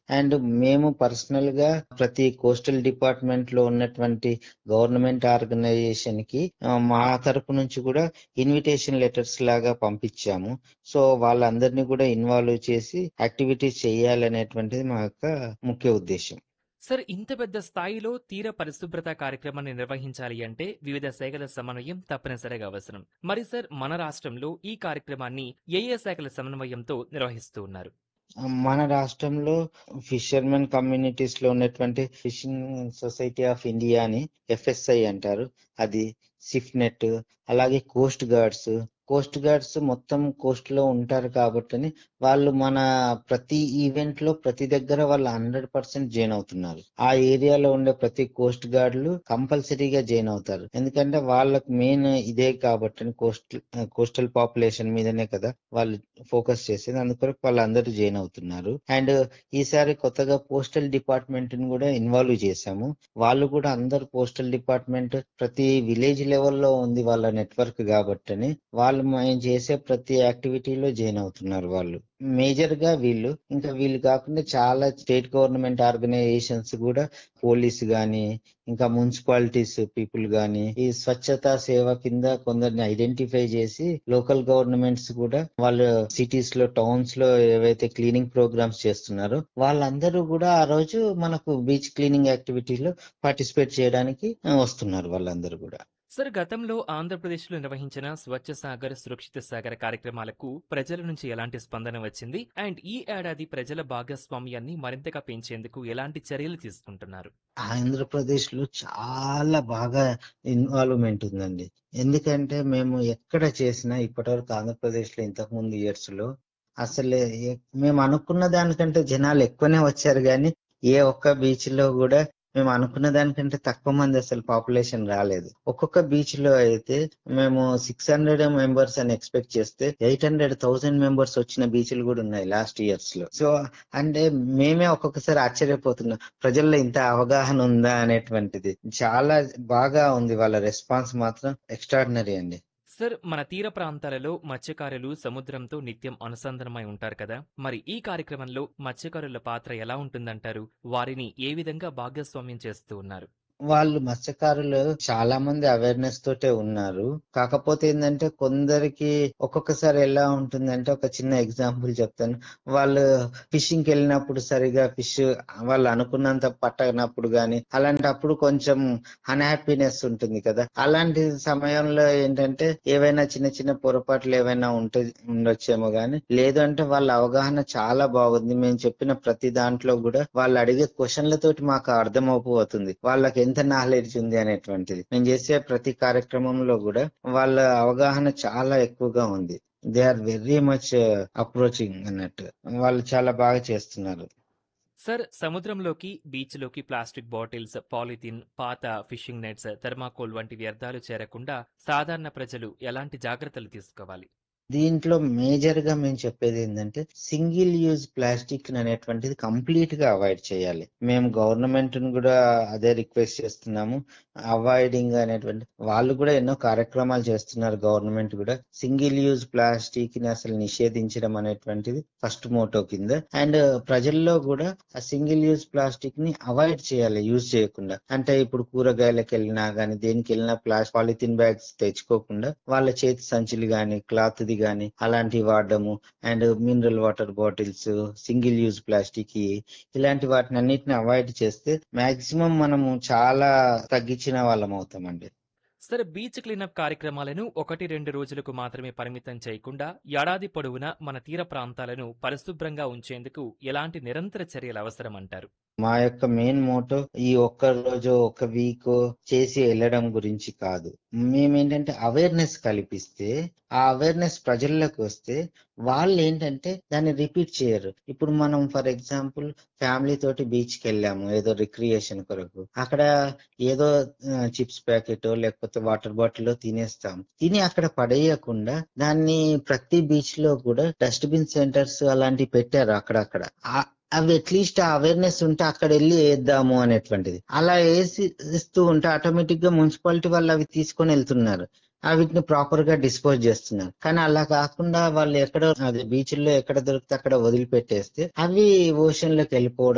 and మేము personal గా ప్రతి కోస్టల్ డిపార్ట్మెంట్ లో ఉన్నటువంటి గవర్నమెంట్ ఆర్గనైజేషన్ కి ఆ, మా తరపు నుంచి కూడా ఇన్విటేషన్ లెటర్స్ లాగా పంపించాము సో వాళ్ళందరినీ కూడా ఇన్వాల్వ్ చేసి యాక్టివిటీస్ చేయాలనేటువంటిది మా యొక్క ముఖ్య ఉద్దేశం సార్ ఇంత పెద్ద స్థాయిలో తీర పరిశుభ్రత కార్యక్రమాన్ని నిర్వహించాలి అంటే వివిధ శాఖల సమన్వయం తప్పనిసరిగా అవసరం మరి సార్ మన రాష్ట్రంలో ఈ కార్యక్రమాన్ని ఏ ఏ శాఖల సమన్వయంతో నిర్వహిస్తూ ఉన్నారు మన రాష్ట్రంలో ఫిషర్మెన్ కమ్యూనిటీస్ లో ఉన్నటువంటి ఫిషింగ్ సొసైటీ ఆఫ్ ఇండియా అని ఎఫ్ఎస్ఐ అంటారు అది సిఫ్ నెట్ అలాగే కోస్ట్ గార్డ్స్ కోస్ట్ గార్డ్స్ మొత్తం కోస్ట్ లో ఉంటారు కాబట్టి వాళ్ళు మన ప్రతి ఈవెంట్ లో ప్రతి దగ్గర వాళ్ళు హండ్రెడ్ పర్సెంట్ జాయిన్ అవుతున్నారు ఆ ఏరియాలో ఉండే ప్రతి కోస్ట్ గార్డులు కంపల్సరీగా జాయిన్ అవుతారు ఎందుకంటే వాళ్ళకు మెయిన్ ఇదే కాబట్టి కోస్ట్ కోస్టల్ పాపులేషన్ మీదనే కదా వాళ్ళు ఫోకస్ చేసేది అందుకొరకు వాళ్ళందరూ జాయిన్ అవుతున్నారు అండ్ ఈసారి కొత్తగా పోస్టల్ డిపార్ట్మెంట్ ని కూడా ఇన్వాల్వ్ చేశాము వాళ్ళు కూడా అందరు పోస్టల్ డిపార్ట్మెంట్ ప్రతి విలేజ్ లెవెల్లో ఉంది వాళ్ళ నెట్వర్క్ కాబట్టి వాళ్ళు మేము చేసే ప్రతి యాక్టివిటీలో జాయిన్ అవుతున్నారు వాళ్ళు మేజర్ గా వీళ్ళు ఇంకా వీళ్ళు కాకుండా చాలా స్టేట్ గవర్నమెంట్ ఆర్గనైజేషన్స్ కూడా పోలీస్ గాని ఇంకా మున్సిపాలిటీస్ పీపుల్ గాని ఈ స్వచ్ఛతా సేవ కింద కొందరిని ఐడెంటిఫై చేసి లోకల్ గవర్నమెంట్స్ కూడా వాళ్ళ సిటీస్ లో టౌన్స్ లో ఏవైతే క్లీనింగ్ ప్రోగ్రామ్స్ చేస్తున్నారో వాళ్ళందరూ కూడా ఆ రోజు మనకు బీచ్ క్లీనింగ్ యాక్టివిటీలో పార్టిసిపేట్ చేయడానికి ఆ, వస్తున్నారు వాళ్ళందరూ కూడా సార్ గతంలో ఆంధ్రప్రదేశ్లో నిర్వహించిన స్వచ్ఛ సాగర్ సురక్షిత సాగర్ కార్యక్రమాలకు ప్రజల నుంచి ఎలాంటి స్పందన వచ్చింది అండ్ ఈ ఏడాది ప్రజల భాగస్వామ్యాన్ని మరింతగా పెంచేందుకు ఎలాంటి చర్యలు తీసుకుంటున్నారు ఆంధ్రప్రదేశ్ లో చాలా బాగా ఇన్వాల్వ్మెంట్ ఉందండి ఎందుకంటే మేము ఎక్కడ చేసినా ఇప్పటివరకు ఆంధ్రప్రదేశ్ లో ఇంతకు ముందు ఇయర్స్ లో అసలు ఎ- మేము అనుకున్న దానికంటే జనాలు ఎక్కువనే వచ్చారు కానీ ఏ ఒక్క బీచ్ లో కూడా మేము అనుకున్న దానికంటే తక్కువ మంది అసలు పాపులేషన్ రాలేదు ఒక్కొక్క బీచ్ లో అయితే మేము సిక్స్ హండ్రెడ్ మెంబర్స్ అని ఎక్స్పెక్ట్ చేస్తే ఎయిట్ హండ్రెడ్ థౌసండ్ మెంబర్స్ వచ్చిన బీచ్లు కూడా ఉన్నాయి లాస్ట్ ఇయర్స్ లో సో అంటే మేమే ఒక్కొక్కసారి ఆశ్చర్యపోతున్నాం ప్రజల్లో ఇంత అవగాహన ఉందా అనేటువంటిది చాలా బాగా ఉంది వాళ్ళ రెస్పాన్స్ మాత్రం ఎక్స్ట్రాడినరీ అండి సార్ మన తీర ప్రాంతాలలో మత్స్యకారులు సముద్రంతో నిత్యం అనుసంధానమై ఉంటారు కదా మరి ఈ కార్యక్రమంలో మత్స్యకారుల పాత్ర ఎలా ఉంటుందంటారు వారిని ఏ విధంగా భాగస్వామ్యం చేస్తూ ఉన్నారు వాళ్ళు మత్స్యకారులు చాలా మంది అవేర్నెస్ తోటే ఉన్నారు కాకపోతే ఏంటంటే కొందరికి ఒక్కొక్కసారి ఎలా ఉంటుందంటే ఒక చిన్న ఎగ్జాంపుల్ చెప్తాను వాళ్ళు ఫిషింగ్ కి వెళ్ళినప్పుడు సరిగా ఫిష్ వాళ్ళు అనుకున్నంత పట్టనప్పుడు గాని అలాంటప్పుడు కొంచెం అన్హ్యాపీనెస్ ఉంటుంది కదా అలాంటి సమయంలో ఏంటంటే ఏవైనా చిన్న చిన్న పొరపాట్లు ఏవైనా ఉంటే ఉండొచ్చేమో గానీ లేదు అంటే వాళ్ళ అవగాహన చాలా బాగుంది మేము చెప్పిన ప్రతి దాంట్లో కూడా వాళ్ళు అడిగే క్వశ్చన్లతోటి మాకు అర్థమైపోతుంది వాళ్ళకి ఎంత నాలెడ్జ్ ఉంది అనేటువంటిది మేము చేసే ప్రతి కార్యక్రమంలో కూడా వాళ్ళ అవగాహన చాలా ఎక్కువగా ఉంది they are very much approaching అన్నట్టు వాళ్ళు చాలా బాగా చేస్తున్నారు సార్ సముద్రంలోకి బీచ్లోకి ప్లాస్టిక్ బాటిల్స్ పాలిథిన్ పాత ఫిషింగ్ నెట్స్ థర్మాకోల్ వంటి వ్యర్థాలు చేరకుండా సాధారణ ప్రజలు ఎలాంటి జాగ్రత్తలు తీసుకోవాలి దీంట్లో మేజర్ గా మేము చెప్పేది ఏంటంటే సింగిల్ యూజ్ ప్లాస్టిక్ అనేటువంటిది కంప్లీట్ గా అవాయిడ్ చేయాలి మేము గవర్నమెంట్ ను కూడా అదే రిక్వెస్ట్ చేస్తున్నాము అవాయిడింగ్ అనేటువంటి వాళ్ళు కూడా ఎన్నో కార్యక్రమాలు చేస్తున్నారు గవర్నమెంట్ కూడా సింగిల్ యూజ్ ప్లాస్టిక్ ని అసలు నిషేధించడం అనేటువంటిది ఫస్ట్ మోటో కింద అండ్ ప్రజల్లో కూడా ఆ సింగిల్ యూజ్ ప్లాస్టిక్ ని అవాయిడ్ చేయాలి యూజ్ చేయకుండా అంటే ఇప్పుడు కూరగాయలకు వెళ్ళినా గానీ దేనికి వెళ్ళినా ప్లాస్ పాలిథిన్ బ్యాగ్స్ తెచ్చుకోకుండా వాళ్ళ చేతి సంచులు గాని క్లాత్ ది గాని అలాంటివి వాడడము and mineral water bottles single use plastic ఇలాంటి వాటిని అన్నిటిని అవాయిడ్ చేస్తే మాక్సిమం మనము చాలా తగ్గించిన వాళ్ళం అవుతామండి సార్ బీచ్ క్లీనప్ కార్యక్రమాలను ఒకటి రెండు రోజులకు మాత్రమే పరిమితం చేయకుండా ఏడాది పొడవునా మన తీర ప్రాంతాలను పరిశుభ్రంగా ఉంచేందుకు ఎలాంటి నిరంతర చర్యలు అవసరం అంటారు మా యొక్క మెయిన్ మోటో ఈ ఒక్క రోజు ఒక వీక్ చేసి వెళ్ళడం గురించి కాదు మేమేంటంటే అవేర్నెస్ కల్పిస్తే ఆ అవేర్నెస్ ప్రజల్లోకి వస్తే వాళ్ళు ఏంటంటే దాన్ని రిపీట్ చేయరు ఇప్పుడు మనం ఫర్ ఎగ్జాంపుల్ ఫ్యామిలీ తోటి బీచ్ కి వెళ్ళాము ఏదో రిక్రియేషన్ కొరకు అక్కడ ఏదో చిప్స్ ప్యాకెట్ లేకపోతే వాటర్ బాటిల్ తినేస్తాం తిని అక్కడ పడేయకుండా దాన్ని ప్రతి బీచ్ లో కూడా డస్ట్బిన్ సెంటర్స్ అలాంటివి పెట్టారు అక్కడక్కడ ఆ- అవి అట్లీస్ట్ ఆ అవేర్నెస్ ఉంటే అక్కడ వెళ్ళి వేద్దాము అనేటువంటిది అలా వేసి ఇస్తూ ఉంటే ఆటోమేటిక్ గా మున్సిపాలిటీ వాళ్ళు అవి తీసుకొని వెళ్తున్నారు ఆ వీటిని ప్రాపర్ గా డిస్పోజ్ చేస్తున్నారు కానీ అలా కాకుండా వాళ్ళు ఎక్కడ అది బీచ్ లో ఎక్కడ దొరికితే అక్కడ వదిలిపెట్టేస్తే అవి ఓషన్ లోకి వెళ్ళిపోవడం